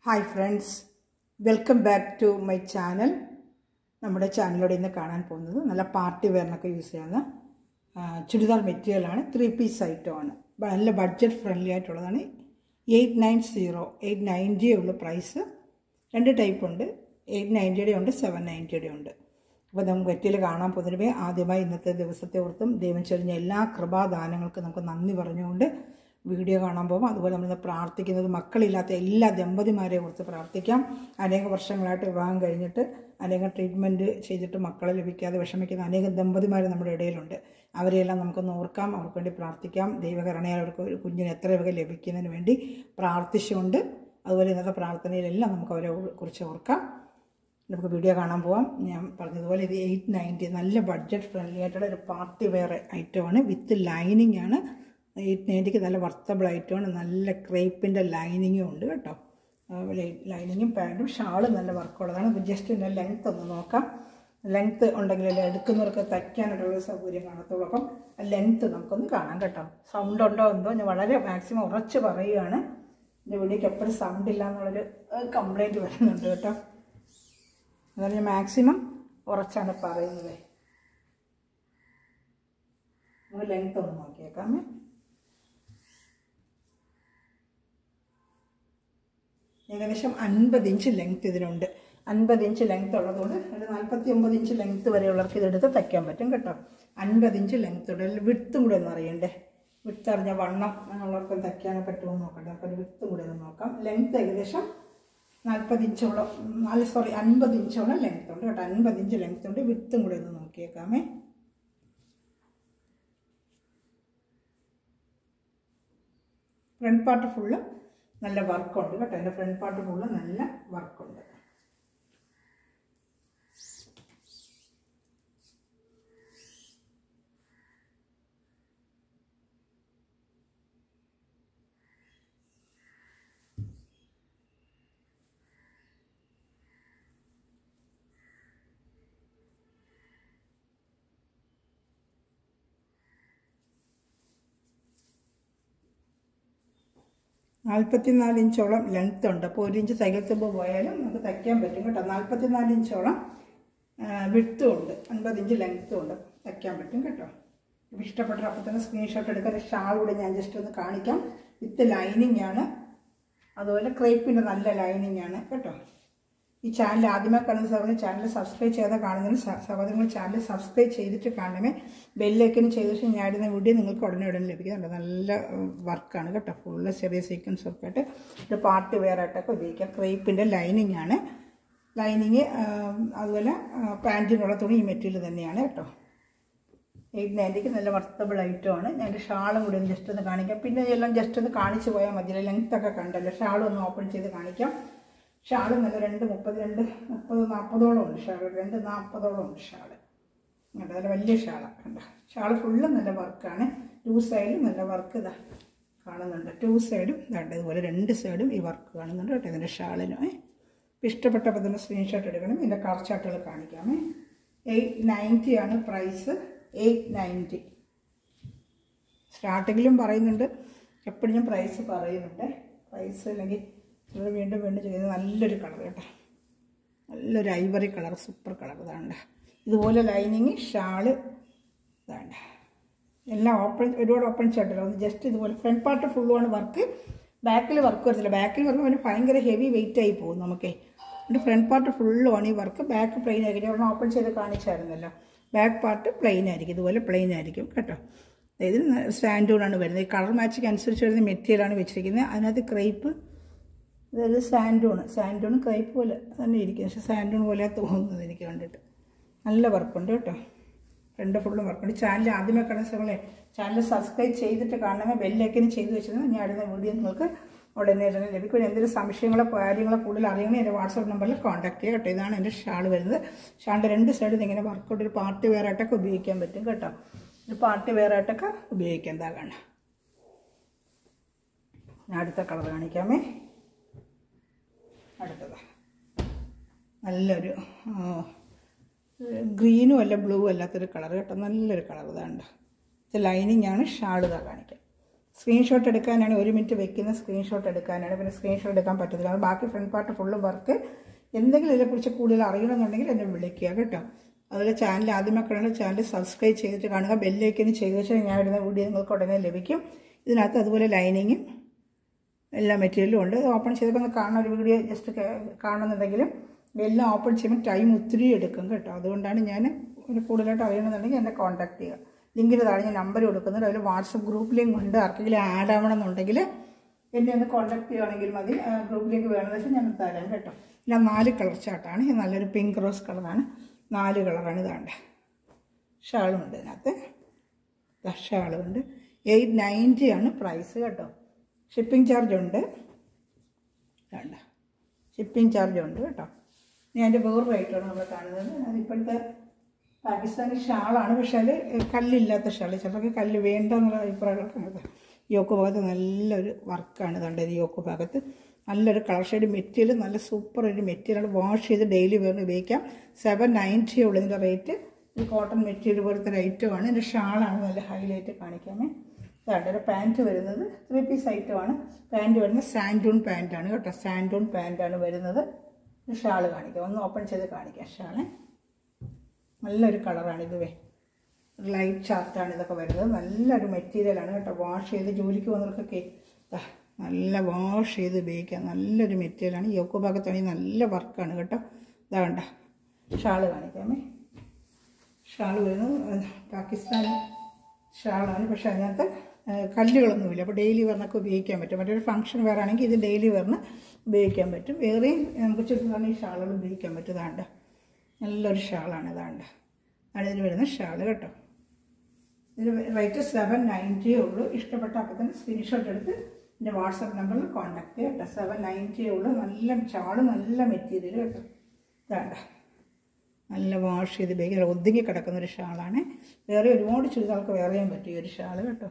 hi friends welcome back to my channel നമ്മുടെ ചാനലിലൂടെ ഇന്ന് കാണാൻ പോകുന്നത് നല്ല പാർട്ടി വെയറിനൊക്കെ യൂസ് ചെയ്യുന്ന ആ, ചുരിദാർ മെറ്റീരിയലാണ് ത്രീ പീസ് ഐറ്റമാണ് നല്ല ബഡ്ജറ്റ് ഫ്രണ്ട്ലി ആയിട്ടുള്ളതാണ് എയ്റ്റ് നയൻ സീറോ എയ്റ്റ് നയൻറ്റിയേ ഉള്ളൂ പ്രൈസ് രണ്ട് ടൈപ്പ് ഉണ്ട് എയ്റ്റ് നയൻറ്റിയുടെ ഉണ്ട് സെവൻ നയൻറ്റിയുടെ ഉണ്ട് അപ്പോൾ നമുക്ക് മെറ്റീരിയൽ കാണാൻ പോകുന്നതിന് ആദ്യമായി ഇന്നത്തെ ദിവസത്തെ ഓർത്തും ദൈവം ചൊരിഞ്ഞ എല്ലാ കൃപാദാനങ്ങൾക്കും നമുക്ക് നന്ദി പറഞ്ഞുകൊണ്ട് വീഡിയോ കാണാൻ പോകും അതുപോലെ നമ്മൾ പ്രാർത്ഥിക്കുന്നത് മക്കളില്ലാത്ത എല്ലാ ദമ്പതിമാരെ ഓർത്ത് പ്രാർത്ഥിക്കാം അനേക വർഷങ്ങളായിട്ട് വിവാഹം കഴിഞ്ഞിട്ട് അനേകം ട്രീറ്റ്മെൻറ്റ് ചെയ്തിട്ട് മക്കളെ ലഭിക്കാതെ വിഷമിക്കുന്ന അനേകം ദമ്പതിമാർ നമ്മുടെ ഇടയിലുണ്ട് അവരെയെല്ലാം നമുക്കൊന്ന് ഓർക്കാം അവർക്ക് വേണ്ടി പ്രാർത്ഥിക്കാം ദൈവകരണയാൽ അവർക്ക് ഒരു കുഞ്ഞിന് എത്ര വക ലഭിക്കുന്നതിന് വേണ്ടി പ്രാർത്ഥിച്ചുകൊണ്ട് അതുപോലെ ഇന്നത്തെ പ്രാർത്ഥനയിലെല്ലാം നമുക്ക് അവരെ കുറിച്ച് ഓർക്കാം നമുക്ക് വീഡിയോ കാണാൻ പോവാം ഞാൻ പറഞ്ഞതുപോലെ ഇത് എയ്റ്റ് നയൻറ്റി നല്ല ബഡ്ജറ്റ് ഫ്രണ്ട്ലി ആയിട്ടുള്ള ഒരു പാർട്ടി വെയർ ഐറ്റമാണ് വിത്ത് ലൈനിങ് ആണ് എയ്റ്റ് നയൻറ്റിക്ക് നല്ല വർത്തബിൾ ഐറ്റമാണ് നല്ല ക്രേപ്പിൻ്റെ ലൈനിങ്ങും ഉണ്ട് കേട്ടോ ലൈനിങ്ങും പാൻറ്റും ഷാളും നല്ല വർക്കുള്ളതാണ് ഇത് ജസ്റ്റ് ഇതിൻ്റെ ലെങ്ത് ഒന്ന് നോക്കാം ലെങ്ത്ത് ഉണ്ടെങ്കിലല്ലേ എടുക്കുന്നവർക്ക് തയ്ക്കാനുള്ള സൗകര്യം കാണത്തുള്ളൂ അപ്പം ലെങ്ത്ത് നമുക്കൊന്ന് കാണാം കേട്ടോ സൗണ്ട് ഉണ്ടോ എന്തോ ഞാൻ വളരെ മാക്സിമം ഉറച്ച് പറയുകയാണ് എൻ്റെ വീഡിയോക്ക് എപ്പോഴും സൗണ്ട് ഇല്ല എന്നുള്ളൊരു കംപ്ലൈൻറ്റ് വരുന്നുണ്ട് കേട്ടോ അതാണ് ഞാൻ മാക്സിമം ഉറച്ചാണ് പറയുന്നത് നമുക്ക് ലെങ്ത് ഒന്ന് നോക്കിയേക്കാമേ ഏകദേശം അൻപത് ഇഞ്ച് ലെങ്ത് ഇതിനുണ്ട് അൻപത് ഇഞ്ച് ലെങ്ത് ഉള്ളതുകൊണ്ട് ഒരു നാൽപ്പത്തി ഒമ്പത് ഇഞ്ച് ലെങ്ത് വരെയുള്ളവർക്ക് ഇതെടുത്ത് തയ്ക്കാൻ പറ്റും കേട്ടോ അൻപത് ഇഞ്ച് ലെങ്ത് ഉണ്ട് അതിൽ വിട്ടും കൂടെ ഒന്ന് അറിയണ്ടേ വിട്ട് അറിഞ്ഞ വണ്ണം ഉള്ളവർക്ക് തയ്ക്കാൻ പറ്റുമോ എന്ന് നോക്കട്ടെ അപ്പോൾ വിട്ടും കൂടെ ഒന്ന് നോക്കാം ലെങ്ത് ഏകദേശം നാൽപ്പത് ഇഞ്ചോളം നാല് സോറി അൻപത് ഇഞ്ചോളം ലെങ്ത് ഉണ്ട് കേട്ടോ അൻപത് ഇഞ്ച് ലെങ്ത് ഉണ്ട് വിട്ടും കൂടെ ഒന്ന് നോക്കിയേക്കാമേ ഫ്രണ്ട് പാർട്ട് ഫുള്ള് നല്ല വർക്കുണ്ട് കേട്ടോ എൻ്റെ ഫ്രണ്ട് പാർട്ട് ഫുള്ള് നല്ല വർക്കുണ്ട് നാൽപ്പത്തിനാല് ഇഞ്ചോളം ലെങ്ത് ഉണ്ട് അപ്പോൾ ഒരു ഇഞ്ച് തയ്യൽ തുമ്പ് പോയാലും നമുക്ക് തയ്ക്കാൻ പറ്റും കേട്ടോ നാൽപ്പത്തിനാല് ഇഞ്ചോളം വിട്ടും ഉണ്ട് അൻപത് ഇഞ്ച് ലെങ്ത്തും ഉണ്ട് തയ്ക്കാൻ പറ്റും കേട്ടോ അപ്പോൾ ഇഷ്ടപ്പെട്ട അപ്പോൾ തന്നെ സ്ക്രീൻഷോട്ട് എടുക്കാൻ ഷാൾ കൂടെ ഞാൻ ജസ്റ്റ് ഒന്ന് കാണിക്കാം വിത്ത് ലൈനിങ് ആണ് അതുപോലെ ക്രേപ്പിൻ്റെ നല്ല ലൈനിങ് ആണ് കേട്ടോ ഈ ചാനൽ ആദ്യമായി കാണുന്ന സഹോദരൻ ചാനൽ സബ്സ്ക്രൈബ് ചെയ്താൽ കാണുന്നതിന് സഹോദരങ്ങൾ ചാനൽ സബ്സ്ക്രൈബ് ചെയ്തിട്ട് കാണണമേ ബെല്ലേക്കിന് ചെയ്തിട്ട് ഞാൻ ഇടുന്ന വീഡിയോ നിങ്ങൾക്ക് ഉടനെ ഉടനെ ലഭിക്കുന്നുണ്ട് നല്ല വർക്കാണ് കേട്ടോ ഫുള്ള് ചെറിയ സീക്വൻസ് ഒക്കെ ആയിട്ട് ഒരു പാർട്ടി വെയർ ആയിട്ടൊക്കെ ഉപയോഗിക്കാം ക്രേപ്പിൻ്റെ ലൈനിങ് ആണ് ലൈനിങ് അതുപോലെ പാൻറ്റിനുള്ള തുണി ഈ മെറ്റീരിയൽ തന്നെയാണ് കേട്ടോ എയ്റ്റ് നയൻറ്റിക്ക് നല്ല വർത്തബിൾ ഐറ്റമാണ് ഞാൻ ഷാളും കൂടി ഒന്ന് ജസ്റ്റ് ഒന്ന് കാണിക്കാം പിന്നെ എല്ലാം ജസ്റ്റ് ഒന്ന് കാണിച്ചു പോയാൽ മതി ലെങ്ത് ഒക്കെ കണ്ടല്ലോ ഷാളും ഒന്ന് ഓപ്പൺ ചെയ്ത് കാണിക്കാം ഷാള് നല്ല രണ്ട് മുപ്പത് രണ്ട് മുപ്പത് നാൽപ്പതോളം ഉണ്ട് ഷാൾ രണ്ട് നാൽപ്പതോളം ഉണ്ട് ഷാള് കണ്ടോ നല്ല വലിയ ഷാളാണ് കണ്ടോ ഷാള് ഫുള്ള് നല്ല വർക്കാണ് ടു സൈഡും നല്ല വർക്ക് ഇതാ കാണുന്നുണ്ട് ടു സൈഡും ഇതാണ്ട് ഇതുപോലെ രണ്ട് സൈഡും ഈ വർക്ക് കാണുന്നുണ്ട് കേട്ടോ ഇതിൻ്റെ ഷാളിനും ഇഷ്ടപ്പെട്ടപ്പോൾ തന്നെ സ്ക്രീൻഷോട്ട് എടുക്കണം ഇതിൻ്റെ കളർ ചാർട്ടുകൾ കാണിക്കാമേ എയ്റ്റ് നയൻറ്റി ആണ് പ്രൈസ് എയ്റ്റ് നയൻറ്റി സ്റ്റാർട്ടിങ്ങിലും പറയുന്നുണ്ട് എപ്പോഴും ഞാൻ പ്രൈസ് പറയുന്നുണ്ട് പ്രൈസ് അല്ലെങ്കിൽ ഇത് വീണ്ടും വീണ്ടും ചെയ്യുന്നത് നല്ലൊരു കളർ കേട്ടോ നല്ലൊരു ഐവറി കളർ സൂപ്പർ കളർ ഇതാണ്ട് ഇതുപോലെ ലൈനിങ് ഷാള് ഇതാണ്ട് എല്ലാം ഓപ്പൺ ഒരുപാട് ഓപ്പൺ ഷർട്ടല്ല ഒന്ന് ജസ്റ്റ് ഇതുപോലെ ഫ്രണ്ട് പാർട്ട് ഫുള്ളുമാണ് വർക്ക് ബാക്കിൽ വർക്ക് വരത്തില്ല ബാക്കിൽ വർക്ക് പിന്നെ ഭയങ്കര ഹെവി വെയിറ്റ് ആയി പോകും നമുക്കേ എന്നിട്ട് ഫ്രണ്ട് പാർട്ട് ഫുള്ളുമാണ് ഈ വർക്ക് ബാക്ക് പ്ലെയിൻ ആയിരിക്കും ഒരെണ്ണം ഓപ്പൺ ചെയ്ത് കാണിച്ചായിരുന്നല്ലോ ബാക്ക് പാർട്ട് പ്ലെയിൻ ആയിരിക്കും ഇതുപോലെ പ്ലെയിൻ ആയിരിക്കും കേട്ടോ ഇതിൽ സാൻഡൂണാണ് വരുന്നത് ഈ കളർ മാച്ചിങ് അനുസരിച്ച് വരുന്ന മെറ്റീരിയലാണ് വെച്ചിരിക്കുന്നത് അതിനകത്ത് ക്രേപ്പ് ഇതൊരു സാൻഡൂണ് സാൻഡൂൺ ക്രൈപ്പ് പോലെ തന്നെ ഇരിക്കും പക്ഷേ സാൻഡൂൺ പോലെ തോന്നുന്നത് എനിക്ക് കണ്ടിട്ട് നല്ല വർക്കുണ്ട് കേട്ടോ രണ്ട് ഫുള്ളും വർക്കുണ്ട് ചാനൽ ആദ്യമേ കാണുന്ന സ്ഥലങ്ങളെ ചാനൽ സബ്സ്ക്രൈബ് ചെയ്തിട്ട് കാണണമേ ബെല്ലേക്കിന് ചെയ്ത് വെച്ചിരുന്നത് ഞാൻ അടുത്ത വീഡിയോ നിങ്ങൾക്ക് ഉടനെ തന്നെ ലഭിക്കും എന്തെങ്കിലും സംശയങ്ങളോ കാര്യങ്ങളോ കൂടുതൽ അറിയണമെങ്കിൽ എൻ്റെ വാട്സാപ്പ് നമ്പറിൽ കോൺടാക്ട് ചെയ്യുക കേട്ടോ ഇതാണ് എൻ്റെ ഷാൾ വരുന്നത് ഷാളിൻ്റെ രണ്ട് സൈഡിൽ ഇങ്ങനെ വർക്കൗട്ട് ഒരു പാർട്ടി വെയർ ആയിട്ടൊക്കെ ഉപയോഗിക്കാൻ പറ്റും കേട്ടോ ഒരു പാർട്ടി വെയർ ആയിട്ടൊക്കെ ഉപയോഗിക്കുന്നതാണ് ഞാൻ അടുത്ത കളർ കാണിക്കാമേ അടുത്തത് നല്ലൊരു ഗ്രീനും അല്ല ബ്ലൂ അല്ലാത്തൊരു കളർ കേട്ടോ നല്ലൊരു കളർ ഇതാണ്ട് ഇത് ലൈനിങ് ആണ് ഷാൾ ഇതാ കാണിക്കാം സ്ക്രീൻഷോട്ട് എടുക്കാനാണ് ഒരു മിനിറ്റ് വെക്കുന്ന സ്ക്രീൻഷോട്ട് എടുക്കാനാണ് പിന്നെ സ്ക്രീൻഷോട്ട് എടുക്കാൻ പറ്റത്തില്ല അത് ബാക്കി ഫ്രണ്ട് പാർട്ട് ഫുള്ള് വർക്ക് എന്തെങ്കിലും ഇതിനെക്കുറിച്ച് കൂടുതൽ അറിയണമെന്നുണ്ടെങ്കിൽ എന്നെ വിളിക്കുക കേട്ടോ അതുപോലെ ചാനൽ ആദ്യമേ കാണുന്ന ചാനൽ സബ്സ്ക്രൈബ് ചെയ്തിട്ട് കാണുക ബെല്ലേക്കിന് ചെയ്ത് വെച്ചാൽ ഞാൻ ഇടുന്ന വീഡിയോ നിങ്ങൾക്ക് ഉടനെ ലഭിക്കും ഇതിനകത്ത് അതുപോലെ ലൈനിങ്ങും എല്ലാ മെറ്റീരിയലും ഉണ്ട് ഓപ്പൺ ചെയ്തപ്പോൾ ഒന്ന് കാണുന്ന ഒരു വീഡിയോ ജസ്റ്റ് കാണുന്നുണ്ടെങ്കിലും എല്ലാം ഓപ്പൺ ചെയ്യുമ്പോൾ ടൈം ഒത്തിരി എടുക്കും കേട്ടോ അതുകൊണ്ടാണ് ഞാൻ ഒരു കൂടുതലായിട്ട് അറിയണമെന്നുണ്ടെങ്കിൽ എന്നെ കോൺടാക്ട് ചെയ്യുക ലിങ്കിന് താഴെ ഞാൻ നമ്പർ കൊടുക്കുന്നുണ്ട് അതിൽ വാട്സപ്പ് ഗ്രൂപ്പ് ലിങ്ക് ഉണ്ട് ആർക്കെങ്കിലും ആഡ് ആവണമെന്നുണ്ടെങ്കിൽ എന്നെ ഒന്ന് കോൺടാക്ട് ചെയ്യുകയാണെങ്കിൽ മതി ഗ്രൂപ്പ് ലിങ്ക് വേണമെന്ന് വെച്ചാൽ ഞാൻ തരാം കേട്ടോ ഇല്ല നാല് കളർ ചാർട്ടാണ് ഇത് നല്ലൊരു പിങ്ക് റോസ് കളറാണ് നാല് കളറാണ് ഇതാണ്ട് ഷാളും ഉണ്ട് ഇതിനകത്ത് ഷാളും ഉണ്ട് എയ്റ്റ് നയൻറ്റി ആണ് പ്രൈസ് കേട്ടോ ഷിപ്പിംഗ് ചാർജ് ഉണ്ട് വേണ്ട ഷിപ്പിംഗ് ചാർജ് ഉണ്ട് കേട്ടോ ഇനി അതിൻ്റെ വേറെ റേറ്റാണ് നമ്മൾ കാണുന്നത് അത് ഇപ്പോഴത്തെ പാകിസ്ഥാനി ഷാളാണ് പക്ഷെ അത് കല്ലില്ലാത്ത ഷാൾ ചിലർക്ക് കല്ല് വേണ്ട എന്നുള്ള അഭിപ്രായങ്ങളൊക്കെ യോക്ക് ഭാഗത്ത് നല്ലൊരു വർക്കാണ് കണ്ടത് യോക്ക് ഭാഗത്ത് നല്ലൊരു കളർ ഷെയ്ഡ് മെറ്റീരിയൽ നല്ല സൂപ്പർ ഒരു മെറ്റീരിയൽ വാഷ് ചെയ്ത് ഡെയിലി വേറെ ഉപയോഗിക്കാം സെവൻ നയൻറ്റി ഉള്ളൂ ഇതിൻ്റെ റേറ്റ് ഒരു കോട്ടൺ മെറ്റീരിയൽ പോലത്തെ ഒരു ഐറ്റമാണ് ഇതിൻ്റെ ഷാളാണ് നല്ല ഹൈലൈറ്റ് കാണിക്കാമേ ഇതാണ് ഒരു പാൻറ്റ് വരുന്നത് ത്രീ പീസ് ഐറ്റമാണ് പാൻറ്റ് വരുന്നത് സാൻഡൂൺ പാൻറ്റാണ് കേട്ടോ സാൻഡൂൺ പാൻറ്റാണ് വരുന്നത് ഷാൾ കാണിക്കാം ഒന്ന് ഓപ്പൺ ചെയ്ത് കാണിക്കാം ഷാള് നല്ലൊരു കളറാണ് ഇതുവേ ലൈറ്റ് ചാർട്ടാണ് ഇതൊക്കെ വരുന്നത് നല്ലൊരു മെറ്റീരിയലാണ് കേട്ടോ വാഷ് ചെയ്ത് ജോലിക്ക് വന്നവർക്കൊക്കെ ദാ നല്ല വാഷ് ചെയ്ത് ഉപയോഗിക്കാം നല്ലൊരു മെറ്റീരിയലാണ് യോക്കോ ഭാഗത്താണെങ്കിൽ നല്ല വർക്കാണ് കേട്ടോ ഇതാ വേണ്ട ഷാള് കാണിക്കാമേ ഷാൾ വരുന്നത് പാകിസ്ഥാനി ഷാളാണ് പക്ഷെ അതിനകത്ത് കല്ലുകളൊന്നുമില്ല അപ്പോൾ ഡെയിലി വെറിനൊക്കെ ഉപയോഗിക്കാൻ പറ്റും മറ്റൊരു ഫംഗ്ഷൻ വേറെ ആണെങ്കിൽ ഇത് ഡെയിലി വെറിന് ഉപയോഗിക്കാൻ പറ്റും വേറെയും നമുക്ക് ചുറ്റുപാട് ഈ ഷാളുകൾ ഉപയോഗിക്കാൻ പറ്റും ഇതാണ്ട് നല്ലൊരു ഷാളാണ് ഇതാണ്ട് ആണ് ഇതിന് വരുന്ന ഷാള് കേട്ടോ ഇതിന് റേറ്റ് സെവൻ നയൻറ്റിയേ ഉള്ളൂ ഇഷ്ടപ്പെട്ട അപ്പോൾ തന്നെ സ്ക്രീൻഷോട്ട് എടുത്ത് എൻ്റെ വാട്സപ്പ് നമ്പറിൽ കോൺടാക്ട് ചെയ്യുക കേട്ടോ സെവൻ നയൻറ്റിയേ ഉള്ളൂ നല്ല ഷാള് നല്ല മെറ്റീരിയൽ കേട്ടോ ഇതാണ്ട നല്ല വാഷ് ചെയ്ത് ഉപയോഗിക്കാൻ ഒതുങ്ങി കിടക്കുന്ന ഒരു ഷാളാണ് വേറെ ഒരുപാട് ചുരിദാർക്ക് വേറെയും പറ്റും ഈ ഒരു ഷാള് കേട്ടോ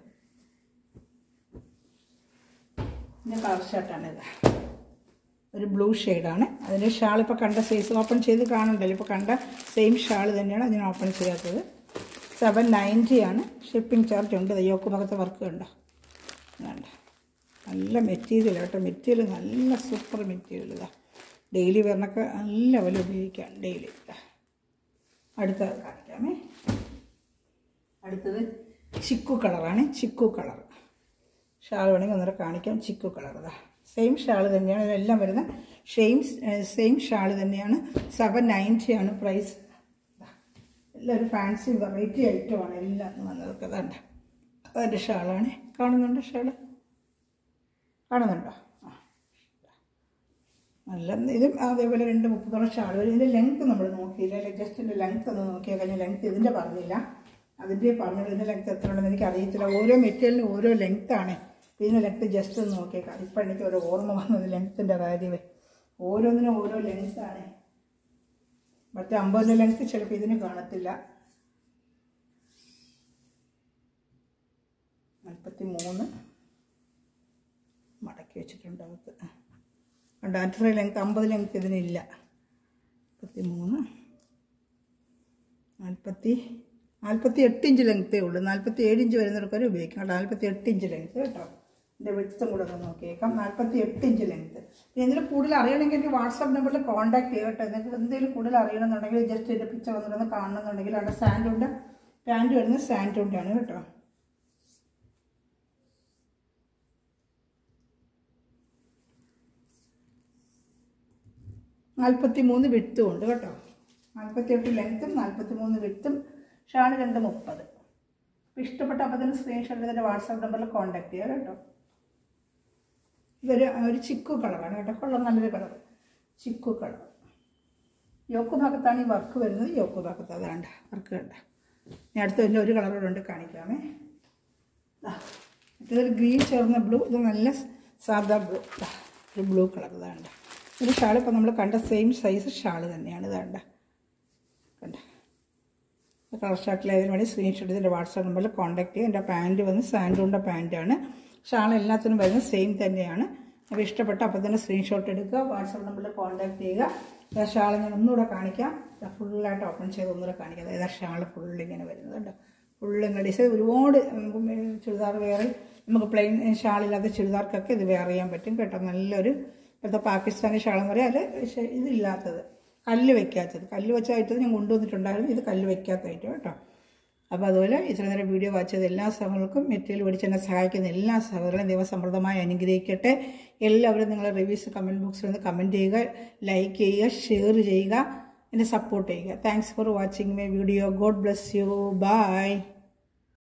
പിന്നെ കളർ ഷർട്ടാണ് ഇത് ഒരു ബ്ലൂ ഷെയ്ഡാണ് അതിൻ്റെ ഷാൾ ഇപ്പോൾ കണ്ട സൈസ് ഓപ്പൺ ചെയ്ത് കാണണ്ടല്ലോ ഇപ്പോൾ കണ്ട സെയിം ഷാൾ തന്നെയാണ് അതിന് ഓപ്പൺ ചെയ്യാത്തത് സെവൻ നയൻറ്റി ആണ് ഷിപ്പിംഗ് ചാർജ് ഉണ്ട് യോക്ക് ഭാഗത്തെ വർക്ക് കണ്ടോ വേണ്ട നല്ല മെറ്റീരിയൽ കേട്ടോ മെറ്റീരിയൽ നല്ല സൂപ്പർ മെറ്റീരിയൽ ഇതാ ഡെയിലി വരണൊക്കെ നല്ല വില ഉപയോഗിക്കാം ഡെയിലി അടുത്ത കാണിക്കാമേ അടുത്തത് ചിക്കു കളറാണ് ചിക്കു കളർ ഷാൾ വേണമെങ്കിൽ ഒന്നര കാണിക്കാം ചിക്കു കളർ ഇതാ സെയിം ഷാൾ തന്നെയാണ് ഇതെല്ലാം വരുന്ന സെയിം സെയിം ഷാൾ തന്നെയാണ് സെവൻ നയൻറ്റി ആണ് പ്രൈസ് എല്ലാം ഒരു ഫാൻസി വെറൈറ്റി ഐറ്റമാണ് എല്ലാം വന്നതൊക്കെ അതാണ്ട് അതിൻ്റെ ഷാളാണ് കാണുന്നുണ്ടോ ഷാള് കാണുന്നുണ്ടോ ആ നല്ല ഇതും അതേപോലെ രണ്ട് മുപ്പതോളം ഷാൾ വരും ഇതിൻ്റെ ലെങ്ത്ത് നമ്മൾ നോക്കിയില്ല ജസ്റ്റ് ഇതിൻ്റെ ലെങ്ത്ത് ഒന്ന് നോക്കിയാൽ കഴിഞ്ഞ ലെങ്ത്ത് ഇതിൻ്റെ പറഞ്ഞില്ല അതിൻ്റെ പറഞ്ഞത് ഇതിൻ്റെ ലെങ്ത്ത് എത്ര ഉണ്ടെന്ന് എനിക്ക് അറിയത്തില്ല ഓരോ മെറ്റീരിയലിനും ഓരോ ലെങ്ത്താണ് ഇതിൻ്റെ ലെങ്ത്ത് ജസ്റ്റ് ഒന്ന് നോക്കിയേക്കാം ഇപ്പം എനിക്ക് ഒരു ഓർമ്മ വന്നത് ലെങ്ത്തിൻ്റെ കാര്യമേ ഓരോന്നിനും ഓരോ ലെങ്ത്താണ് മറ്റേ അമ്പതിൻ്റെ ലെങ്ത്ത് ചിലപ്പോൾ ഇതിന് കാണത്തില്ല നാൽപ്പത്തി മൂന്ന് മടക്കി വെച്ചിട്ടുണ്ട് അകത്ത് ഉണ്ട് അത്ര ലെങ്ത്ത് അമ്പത് ലെങ്ത്ത് ഇതിനില്ല നാൽപ്പത്തി മൂന്ന് നാൽപ്പത്തി നാൽപ്പത്തി എട്ട് ഇഞ്ച് ലെങ്ത്തേ ഉള്ളൂ നാൽപ്പത്തി ഏഴ് ഇഞ്ച് വരുന്നവർക്കൊരു ഉപയോഗിക്കാം കേട്ടോ നാൽപ്പത്തി എട്ട് ഇഞ്ച് ലെങ്ത്ത് കേട്ടോ എൻ്റെ വിടുത്തും കൂടെ ഒന്ന് നോക്കിയേക്കാം നാൽപ്പത്തി എട്ട് ഇഞ്ച് ലെങ്ത്ത് ഇനി എന്തെങ്കിലും കൂടുതൽ അറിയണമെങ്കിൽ എനിക്ക് വാട്സാപ്പ് നമ്പറിൽ കോൺടാക്ട് ചെയ്യുക കേട്ടോ നിങ്ങൾക്ക് എന്തെങ്കിലും കൂടുതൽ അറിയണമെന്നുണ്ടെങ്കിൽ ജസ്റ്റ് എൻ്റെ പിക്ചർ വന്നിട്ടൊന്ന് കാണണമെന്നുണ്ടെങ്കിൽ അവിടെ സാൻഡുണ്ട് പാൻറ്റ് വരുന്നത് സാൻഡുണ്ടാണ് കേട്ടോ നാൽപ്പത്തി മൂന്ന് വിട്ടും ഉണ്ട് കേട്ടോ നാൽപ്പത്തി എട്ട് ലെങ്ത്തും നാൽപ്പത്തി മൂന്ന് വിട്ടും ഷാണ് രണ്ട് മുപ്പത് അപ്പോൾ ഇഷ്ടപ്പെട്ട അപ്പോൾ തന്നെ സ്ക്രീൻഷോട്ട് എൻ്റെ വാട്സാപ്പ് നമ്പറിൽ കോൺടാക്ട് ചെയ്യുക കേട്ടോ ഇതൊരു ഒരു ചിക്കു കളറാണ് കേട്ടോ കൊള്ളാം നല്ലൊരു കളർ ചിക്കു കളർ യോക്ക് ഭാഗത്താണ് ഈ വർക്ക് വരുന്നത് യോക്ക് ഭാഗത്ത് അതാണ്ട് വർക്ക് കണ്ട ഞാൻ അടുത്ത തന്നെ ഒരു കളർ കൊണ്ട് കാണിക്കാമേ ദാ, ഇതൊരു ഗ്രീൻ ചേർന്ന ബ്ലൂ ഇത് നല്ല സാധാ ബ്ലൂ ദാ, ഒരു ബ്ലൂ കളർ ഇതാണ്ട ഒരു ഷാൾ ഇപ്പോൾ നമ്മൾ കണ്ട സെയിം സൈസ് ഷാൾ തന്നെയാണ് ഇതാണ്ട കണ്ട കളർ ഷർട്ടിലായതിനു വേണ്ടി സ്ക്രീൻഷോട്ട് ഇതിൻ്റെ വാട്സാപ്പ് നമ്പറിൽ കോൺടാക്ട് ചെയ്യുക എൻ്റെ പാൻറ്റ് വന്ന് സാൻഡൂണിൻ്റെ പാൻറ്റാണ് ഷാൾ എല്ലാത്തിനും വരുന്നത് സെയിം തന്നെയാണ് അപ്പോൾ ഇഷ്ടപ്പെട്ട അപ്പോൾ തന്നെ സ്ക്രീൻഷോട്ട് എടുക്കുക വാട്സാപ്പ് നമ്പറിൽ കോൺടാക്ട് ചെയ്യുക ഷാൾ ഞാൻ ഒന്നുകൂടെ കാണിക്കാം ഫുള്ളായിട്ട് ഓപ്പൺ ചെയ്ത് ഒന്നുകൂടെ കാണിക്കാം അതായത് ഷാൾ ഫുള്ളിങ്ങനെ വരുന്നത് കേട്ടോ ഫുള്ളിങ്ങനെ ഡിസൈൻ ഒരുപാട് നമുക്ക് ചുരിദാർ വേറെ നമുക്ക് പ്ലെയിൻ ഷാളില്ലാത്ത ചുരിദാർക്കൊക്കെ ഇത് വെയർ ചെയ്യാൻ പറ്റും കേട്ടോ നല്ലൊരു ഇപ്പോഴത്തെ പാകിസ്ഥാനി ഷാളം വരെ അതിൽ ഇതില്ലാത്തത് കല്ല് വെക്കാത്തത് കല്ല് വെച്ച ഐറ്റം ഞാൻ കൊണ്ടുവന്നിട്ടുണ്ടായിരുന്നു ഇത് കല്ല് വെക്കാത്ത ഐറ്റം കേട്ടോ അപ്പോൾ അതുപോലെ ഇത്ര നേരം വീഡിയോ വായിച്ചത് എല്ലാ സഹോദരങ്ങൾക്കും മെറ്റീരിയൽ മേടിച്ച് എന്നെ സഹായിക്കുന്ന എല്ലാ സഹോദരങ്ങളും ദൈവസമൃദ്ധമായി അനുഗ്രഹിക്കട്ടെ എല്ലാവരും നിങ്ങളുടെ റിവ്യൂസ് കമൻറ്റ് ബോക്സിൽ നിന്ന് കമൻറ്റ് ചെയ്യുക ലൈക്ക് ചെയ്യുക ഷെയർ ചെയ്യുക എന്നെ സപ്പോർട്ട് ചെയ്യുക thanks for watching my video God bless you by